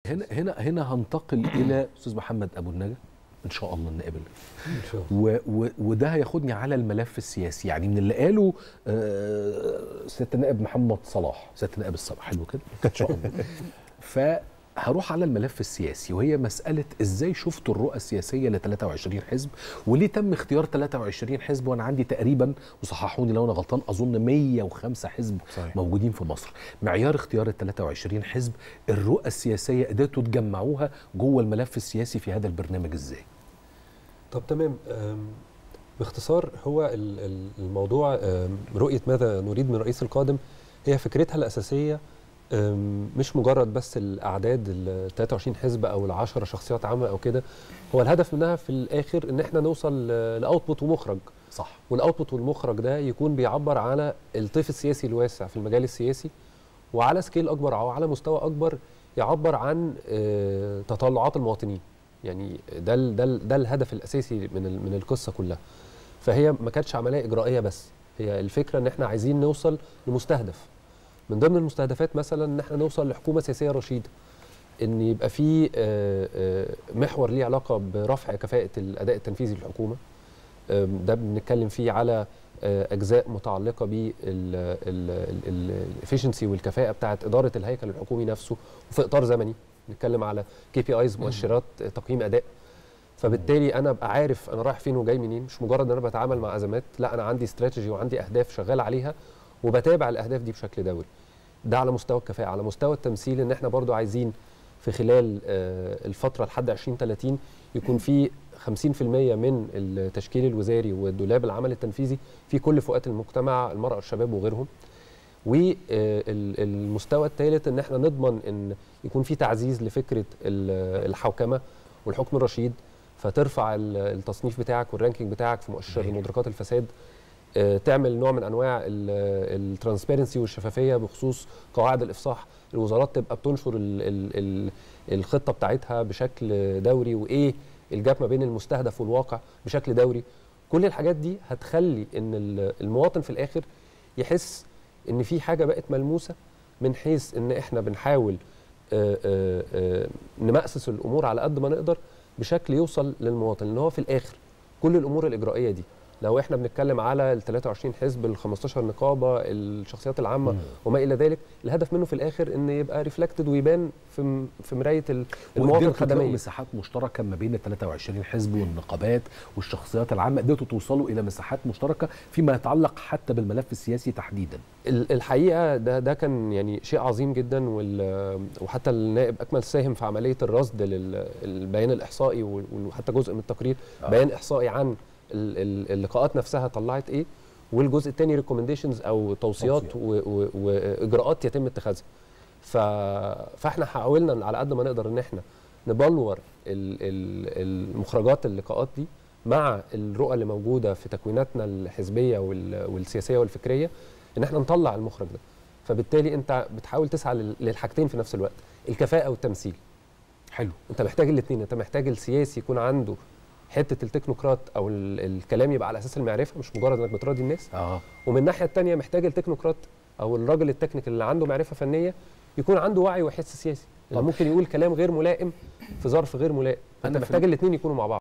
هنا هنا هنا هنتقل الى استاذ محمد ابو النجا ان شاء الله نقابل ان شاء الله و و وده هياخدني على الملف السياسي يعني من اللي قاله آه، سياده النائب محمد صلاح سياده النائب الصلاح حلو كده ان شاء الله فهروح على الملف السياسي وهي مساله ازاي شفتوا الرؤى السياسيه ل 23 حزب وليه تم اختيار 23 حزب وانا عندي تقريبا وصححوني لو انا غلطان اظن 105 حزب صحيح. موجودين في مصر معيار اختيار ال 23 حزب الرؤى السياسيه قدرتوا تجمعوها جوه الملف السياسي في هذا البرنامج ازاي طب تمام أم، باختصار هو ال- ال- الموضوع أم، رؤية ماذا نريد من الرئيس القادم هي فكرتها الأساسية أم، مش مجرد بس الأعداد ال 23 حزب أو ال 10 شخصيات عامة أو كده هو الهدف منها في الآخر إن إحنا نوصل لأوتبوت ومخرج صح والاوتبوت والمخرج ده يكون بيعبر على الطيف السياسي الواسع في المجال السياسي وعلى سكيل اكبر او على مستوى اكبر يعبر عن آه، تطلعات المواطنين يعني ده ال- ده ال- ده الهدف الاساسي من ال- من القصه كلها فهي ما كانتش عمليه اجرائيه بس هي الفكره ان احنا عايزين نوصل لمستهدف من ضمن المستهدفات مثلا ان احنا نوصل لحكومه سياسيه رشيده ان يبقى في آه، آه، محور ليه علاقه برفع كفاءه الاداء التنفيذي للحكومه آم، ده بنتكلم فيه على آه، اجزاء متعلقه بالافشنسي والكفاءه بتاعه اداره الهيكل الحكومي نفسه وفي اطار زمني بنتكلم على كي بي ايز مؤشرات آه، تقييم اداء فبالتالي انا ابقى عارف انا رايح فين وجاي منين مش مجرد ان انا بتعامل مع ازمات لا انا عندي استراتيجي وعندي اهداف شغال عليها وبتابع الاهداف دي بشكل دوري ده على مستوى الكفاءه على مستوى التمثيل ان احنا برضو عايزين في خلال آه، الفتره لحد 2030 يكون في 50% من التشكيل الوزاري والدولاب العمل التنفيذي في كل فئات المجتمع المرأة والشباب وغيرهم والمستوى الثالث ان احنا نضمن ان يكون في تعزيز لفكره ال- الحوكمه والحكم الرشيد فترفع ال- التصنيف بتاعك والرانكينج بتاعك في مؤشر جميل. مدركات الفساد آه، تعمل نوع من انواع الترانسبيرنسي والشفافيه بخصوص قواعد الافصاح الوزارات تبقى بتنشر ال ال ال الخطه بتاعتها بشكل دوري وايه الجاب ما بين المستهدف والواقع بشكل دوري كل الحاجات دي هتخلي ان ال- المواطن في الاخر يحس ان في حاجه بقت ملموسه من حيث ان احنا بنحاول آه، آه، آه، نمأسس الامور على قد ما نقدر بشكل يوصل للمواطن لان هو في الاخر كل الامور الاجرائيه دي لو احنا بنتكلم على ال 23 حزب ال 15 نقابه الشخصيات العامه مم. وما الى ذلك الهدف منه في الاخر ان يبقى ريفلكتد ويبان في م- في مرايه ال- المواطن وقدرتوا تلاقوا الخدميه مساحات مشتركه ما بين ال 23 حزب والنقابات والشخصيات العامه قدرتوا توصلوا الى مساحات مشتركه فيما يتعلق حتى بالملف السياسي تحديدا ال- الحقيقه ده ده كان يعني شيء عظيم جدا وال- وحتى النائب اكمل ساهم في عمليه الرصد للبيان الاحصائي وال- وحتى جزء من التقرير آه. بيان احصائي عن ال- ال- اللقاءات نفسها طلعت ايه والجزء الثاني ريكومنديشنز او توصيات توصيات. و- و- واجراءات يتم اتخاذها ف... فاحنا حاولنا على قد ما نقدر ان احنا نبلور ال- ال- المخرجات اللقاءات دي مع الرؤى اللي موجوده في تكويناتنا الحزبيه وال- والسياسيه والفكريه ان احنا نطلع المخرج ده فبالتالي انت بتحاول تسعى لل- للحاجتين في نفس الوقت الكفاءه والتمثيل حلو انت محتاج الاثنين انت محتاج السياسي يكون عنده حته التكنوقراط او ال- الكلام يبقى على اساس المعرفه مش مجرد انك بتراضي الناس اه ومن الناحيه الثانيه محتاج التكنوقراط او الراجل التكنيكال اللي عنده معرفه فنيه يكون عنده وعي وحس سياسي اللي طب. ممكن يقول كلام غير ملائم في ظرف غير ملائم انت أنا في محتاج الاثنين يكونوا مع بعض